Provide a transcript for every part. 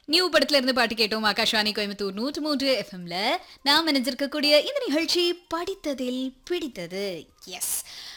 new படத்துல இருந்து பாட்டு கேட்டோம் ஆகாஷ்வாணி கோயம்புத்தூர் நூற்று மூன்று எஃப்எம்ல நாம் நினைஞ்சிருக்கக்கூடிய இந்த நிகழ்ச்சி படித்ததில் பிடித்தது எஸ்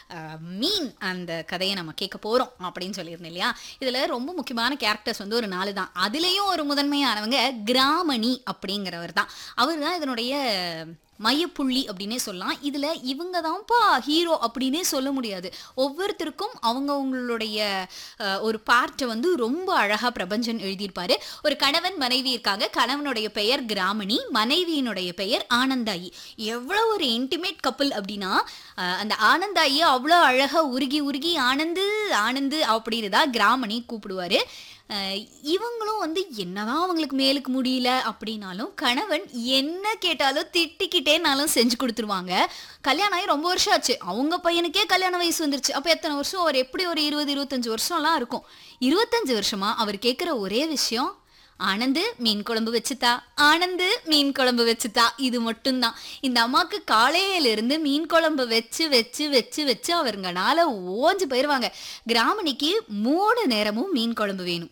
மீன் அந்த கதையை நம்ம கேட்க போறோம் அப்படின்னு சொல்லியிருந்தேன் இல்லையா இதுல ரொம்ப முக்கியமான கேரக்டர்ஸ் வந்து ஒரு நாலு தான் அதுலயும் ஒரு முதன்மையானவங்க கிராமணி அப்படிங்கிறவர் தான் அவர் தான் இதனுடைய மையப்புள்ளி அப்படின்னே சொல்லலாம் இதுல இவங்க தான்ப்பா ஹீரோ அப்படின்னே சொல்ல முடியாது ஒவ்வொருத்தருக்கும் அவங்கவுங்களுடைய அஹ், ஒரு பார்ட்டை வந்து ரொம்ப அழகா பிரபஞ்சன் எழுதியிருப்பாரு ஒரு கணவன் மனைவி இருக்காங்க கணவனுடைய பெயர் கிராமணி மனைவியினுடைய பெயர் ஆனந்தாயி எவ்வளவு ஒரு இன்டிமேட் கப்பல் அப்படின்னா அஹ், அந்த ஆனந்தாயி அவ்வளோ அழகா உருகி உருகி ஆனந்து ஆனந்து அப்படின்னு தான் கிராமணி கூப்பிடுவாரு அஹ் இவங்களும் வந்து என்னதான் அவங்களுக்கு மேலுக்கு முடியல அப்படின்னாலும் கணவன் என்ன கேட்டாலும் திட்டிக்கிட்டேனாலும் செஞ்சு கொடுத்துருவாங்க கல்யாணம் ஆகி ரொம்ப வருஷம் ஆச்சு அவங்க பையனுக்கே கல்யாண வயசு வந்துருச்சு அப்போ எத்தனை வருஷம் ஒரு எப்படி ஒரு இருபது இருபத்தஞ்சு வருஷம்லாம் இருக்கும் இருபத்தஞ்சு வருஷமா அவர் கேட்குற ஒரே விஷயம் ஆனந்து மீன் குழம்பு வச்சுத்தா ஆனந்து மீன் குழம்பு வச்சுத்தா இது மட்டும்தான் இந்த அம்மாவுக்கு காலையிலிருந்து மீன் குழம்பு வச்சு வச்சு வச்சு வச்சு அவருங்கனால ஓஞ்சு போயிடுவாங்க கிராமணிக்கு மூணு நேரமும் மீன் குழம்பு வேணும்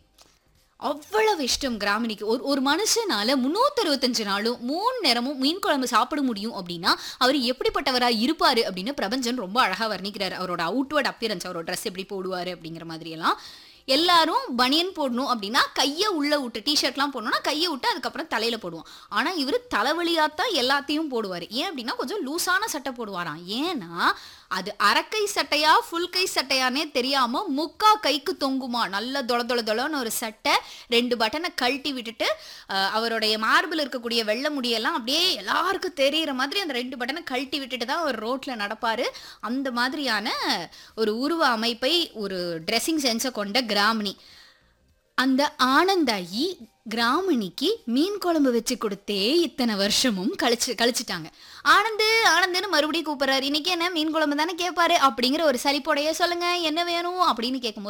அவ்வளவு இஷ்டம் கிராமினிக்கு ஒரு ஒரு மனுஷனால முன்னூத்தி அறுபத்தஞ்சு நாளும் மூணு நேரமும் மீன் குழம்பு சாப்பிட முடியும் அப்படின்னா அவர் எப்படிப்பட்டவரா இருப்பாரு அப்படின்னு பிரபஞ்சன் ரொம்ப அழகா வர்ணிக்கிறார் அவரோட அவுட்வர்ட் அப்பியரன்ஸ் அவரோட ட்ரெஸ் எப்படி போடுவாரு அப்படிங்கிற மாதிரி எல்லாம் எல்லாரும் பனியன் போடணும் அப்படின்னா கையை உள்ள விட்டு டிஷர்ட்லாம் போடணும்னா கையை விட்டு அதுக்கப்புறம் தலையில போடுவோம் ஆனா இவர் தலைவலியாத்தான் எல்லாத்தையும் போடுவார் ஏன் அப்படின்னா கொஞ்சம் லூசான சட்டை போடுவாராம் ஏன்னா அது அரைக்கை சட்டையா ஃபுல் கை சட்டையானே தெரியாம முக்கா கைக்கு தொங்குமா நல்ல தொள தொள தொளன்னு ஒரு சட்டை ரெண்டு பட்டனை கழட்டி விட்டுட்டு அஹ், அவருடைய மார்பில் இருக்கக்கூடிய வெள்ளை முடியெல்லாம் அப்படியே எல்லாருக்கும் தெரியிற மாதிரி அந்த ரெண்டு பட்டனை கழட்டி விட்டுட்டு தான் அவர் ரோட்ல நடப்பாரு அந்த மாதிரியான ஒரு உருவ அமைப்பை ஒரு ட்ரெஸ்ஸிங் சென்ஸை கொண்ட கிராமினி அந்த ஆனந்தாயி கிராமணிக்கு மீன் குழம்பு வச்சு கொடுத்தே இத்தனை வருஷமும் கழிச்சு கழிச்சிட்டாங்க ஆனந்து ஆனந்துன்னு மறுபடியும் கூப்பிடுறாரு இன்னைக்கு என்ன மீன் குழம்பு தானே கேட்பாரு அப்படிங்கிற ஒரு சலிப்போடைய சொல்லுங்க என்ன வேணும் அப்படின்னு கேட்கும்போது